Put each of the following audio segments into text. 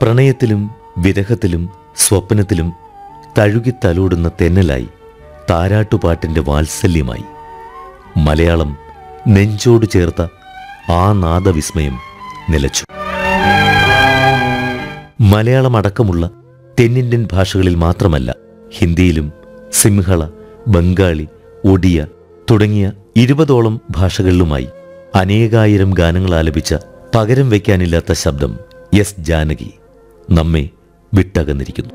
പ്രണയത്തിലും വിരഹത്തിലും സ്വപ്നത്തിലും തഴുകിത്തലോടുന്ന തെന്നലായി താരാട്ടുപാട്ടിൻ്റെ വാത്സല്യമായി മലയാളം നെഞ്ചോട് ചേർത്ത ആ നാദവിസ്മയം നിലച്ചു മലയാളം അടക്കമുള്ള തെന്നിന്ത്യൻ ഭാഷകളിൽ മാത്രമല്ല ഹിന്ദിയിലും സിംഹള ബംഗാളി ഒഡിയ തുടങ്ങിയ ഇരുപതോളം ഭാഷകളിലുമായി അനേകായിരം ഗാനങ്ങൾ ആലപിച്ച പകരം വയ്ക്കാനില്ലാത്ത ശബ്ദം എസ് ജാനകി നമ്മെ വിട്ടകന്നിരിക്കുന്നു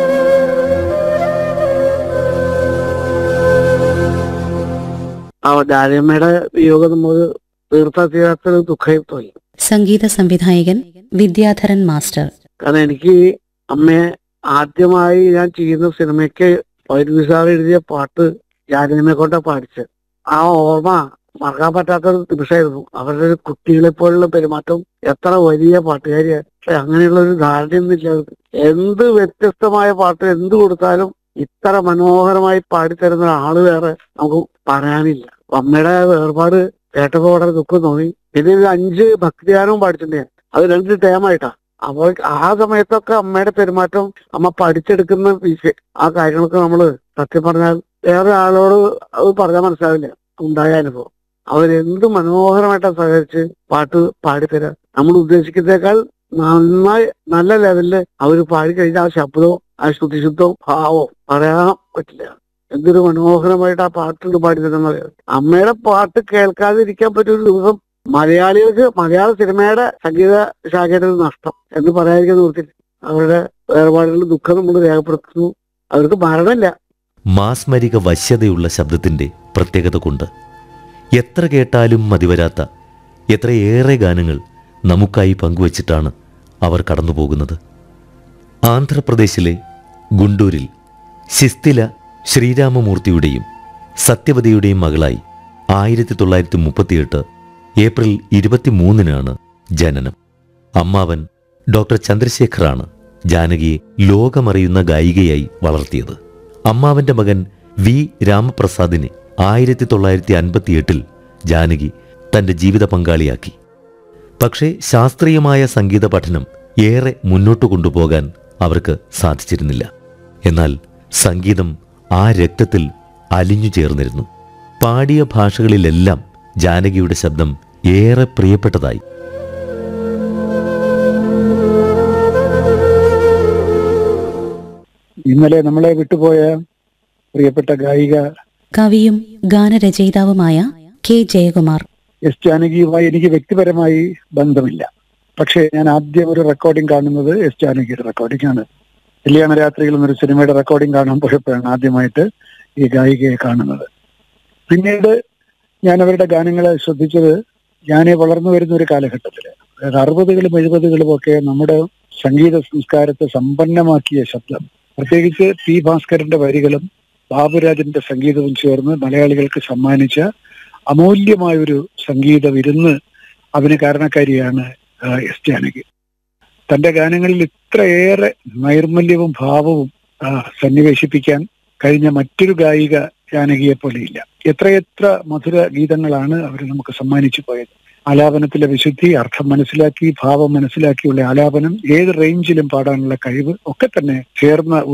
ആ ഡാലിയമ്മയുടെ വിയോഗം നമുക്ക് തീർത്താ തീരാത്തൊരു ദുഃഖമായി തോന്നി സംഗീത സംവിധായകൻ വിദ്യാധരൻ മാസ്റ്റർ കാരണം എനിക്ക് അമ്മയെ ആദ്യമായി ഞാൻ ചെയ്യുന്ന സിനിമയ്ക്ക് വൈദ്യുതി സാർ എഴുതിയ പാട്ട് ജാനകിനെ കൊണ്ടാ പാടിച്ചത് ആ ഓർമ്മ മറക്കാൻ പറ്റാത്തൊരു നിമിഷമായിരുന്നു അവരുടെ ഒരു കുട്ടികളെ പോലുള്ള പെരുമാറ്റം എത്ര വലിയ പാട്ടുകാരിയാണ് പക്ഷെ അങ്ങനെയുള്ള ഒരു ധാരണയൊന്നുമില്ല അവർക്ക്. എന്ത് വ്യത്യസ്തമായ പാട്ട് എന്ത് കൊടുത്താലും ഇത്ര മനോഹരമായി പാടിത്തരുന്ന ആള് വേറെ നമുക്ക് പറയാനില്ല അപ്പൊ അമ്മയുടെ വേർപാട് കേട്ടപ്പോ വളരെ ദുഃഖം തോന്നി പിന്നെ ഒരു അഞ്ച് ഭക്തിഗാനവും പാടിച്ചിട്ടുണ്ട് ഞാൻ അത് രണ്ട് ടേമായിട്ടാ അപ്പോൾ ആ സമയത്തൊക്കെ അമ്മയുടെ പെരുമാറ്റം അമ്മ പഠിച്ചെടുക്കുന്ന വിഷയ ആ കാര്യങ്ങളൊക്കെ നമ്മള് സത്യം പറഞ്ഞാൽ വേറെ ആളോട് അത് പറഞ്ഞാൽ മനസ്സിലാവില്ല ഉണ്ടായ അനുഭവം അവരെന്ത് മനോഹരമായിട്ടാ സഹകരിച്ച് പാട്ട് പാടിത്തരാം നമ്മൾ ഉദ്ദേശിക്കുന്നേക്കാൾ നന്നായി നല്ല ലെവലില് അവര് പാടിക്കഴിഞ്ഞ ആ ശബ്ദവും ആ ശ്രുതിശുദ്ധവും ഭാവവും പറയാൻ പറ്റില്ല എന്തൊരു മനോഹരമായിട്ട് ആ പാട്ടുണ്ട് പാടിത്തരുന്നത് അമ്മയുടെ പാട്ട് കേൾക്കാതിരിക്കാൻ പറ്റിയ ഒരു ദിവസം മലയാളികൾക്ക് മലയാള സിനിമയുടെ സംഗീത ശാഖയുടെ ഒരു നഷ്ടം എന്ന് പറയാതിരിക്കാൻ നിവൃത്തില്ല അവരുടെ വേർപാടുകളുടെ ദുഃഖം നമ്മൾ രേഖപ്പെടുത്തുന്നു അവർക്ക് മരണമില്ല മാസ്മരിക വശ്യതയുള്ള ശബ്ദത്തിൻ്റെ പ്രത്യേകത കൊണ്ട് എത്ര കേട്ടാലും മതിവരാത്ത എത്രയേറെ ഗാനങ്ങൾ നമുക്കായി പങ്കുവച്ചിട്ടാണ് അവർ കടന്നുപോകുന്നത് ആന്ധ്രാപ്രദേശിലെ ഗുണ്ടൂരിൽ ശിസ്തില ശ്രീരാമമൂർത്തിയുടെയും സത്യവതിയുടെയും മകളായി ആയിരത്തി തൊള്ളായിരത്തി മുപ്പത്തിയെട്ട് ഏപ്രിൽ ഇരുപത്തിമൂന്നിനാണ് ജനനം അമ്മാവൻ ഡോക്ടർ ചന്ദ്രശേഖറാണ് ജാനകിയെ ലോകമറിയുന്ന ഗായികയായി വളർത്തിയത് അമ്മാവന്റെ മകൻ വി രാമപ്രസാദിനെ ആയിരത്തി തൊള്ളായിരത്തി അൻപത്തിയെട്ടിൽ ജാനകി തന്റെ ജീവിത പങ്കാളിയാക്കി പക്ഷേ ശാസ്ത്രീയമായ സംഗീത പഠനം ഏറെ മുന്നോട്ട് കൊണ്ടുപോകാൻ അവർക്ക് സാധിച്ചിരുന്നില്ല എന്നാൽ സംഗീതം ആ രക്തത്തിൽ അലിഞ്ഞു ചേർന്നിരുന്നു പാടിയ ഭാഷകളിലെല്ലാം ജാനകിയുടെ ശബ്ദം ഏറെ പ്രിയപ്പെട്ടതായി ഇന്നലെ നമ്മളെ വിട്ടുപോയ പ്രിയപ്പെട്ട ഗായിക കവിയും ഗാനരചയിതാവുമായ കെ ജയകുമാർ എസ് ജാനകിയുമായി എനിക്ക് വ്യക്തിപരമായി ബന്ധമില്ല പക്ഷേ ഞാൻ ആദ്യം ഒരു റെക്കോർഡിംഗ് കാണുന്നത് എസ് ജാനകിയുടെ റെക്കോർഡിംഗ് ആണ് കല്യാണ രാത്രികൾ എന്നൊരു സിനിമയുടെ റെക്കോർഡിംഗ് കാണാൻ പോയപ്പോഴാണ് ആദ്യമായിട്ട് ഈ ഗായികയെ കാണുന്നത് പിന്നീട് ഞാൻ അവരുടെ ഗാനങ്ങളെ ശ്രദ്ധിച്ചത് ഞാൻ വളർന്നു വരുന്ന ഒരു കാലഘട്ടത്തിൽ അതായത് അറുപതുകളും എഴുപതുകളും ഒക്കെ നമ്മുടെ സംഗീത സംസ്കാരത്തെ സമ്പന്നമാക്കിയ ശബ്ദം പ്രത്യേകിച്ച് പി ഭാസ്കരന്റെ വരികളും ബാബുരാജന്റെ സംഗീതവും ചേർന്ന് മലയാളികൾക്ക് സമ്മാനിച്ച അമൂല്യമായ ഒരു സംഗീത വിരുന്ന് അതിന് കാരണക്കാരിയാണ് ആ, എസ് ജാനകി തന്റെ ഗാനങ്ങളിൽ ഇത്രയേറെ നൈർമല്യവും ഭാവവും ആ, സന്നിവേശിപ്പിക്കാൻ കഴിഞ്ഞ മറ്റൊരു ഗായിക ജാനകിയെ പോലെയില്ല എത്രയെത്ര മധുര ഗീതങ്ങളാണ് അവർ നമുക്ക് സമ്മാനിച്ചു പോയത് ആലാപനത്തിലെ വിശുദ്ധി അർത്ഥം മനസ്സിലാക്കി ഭാവം മനസ്സിലാക്കിയുള്ള ആലാപനം ഏത് റേഞ്ചിലും പാടാനുള്ള കഴിവ് ഒക്കെ തന്നെ ചേർന്ന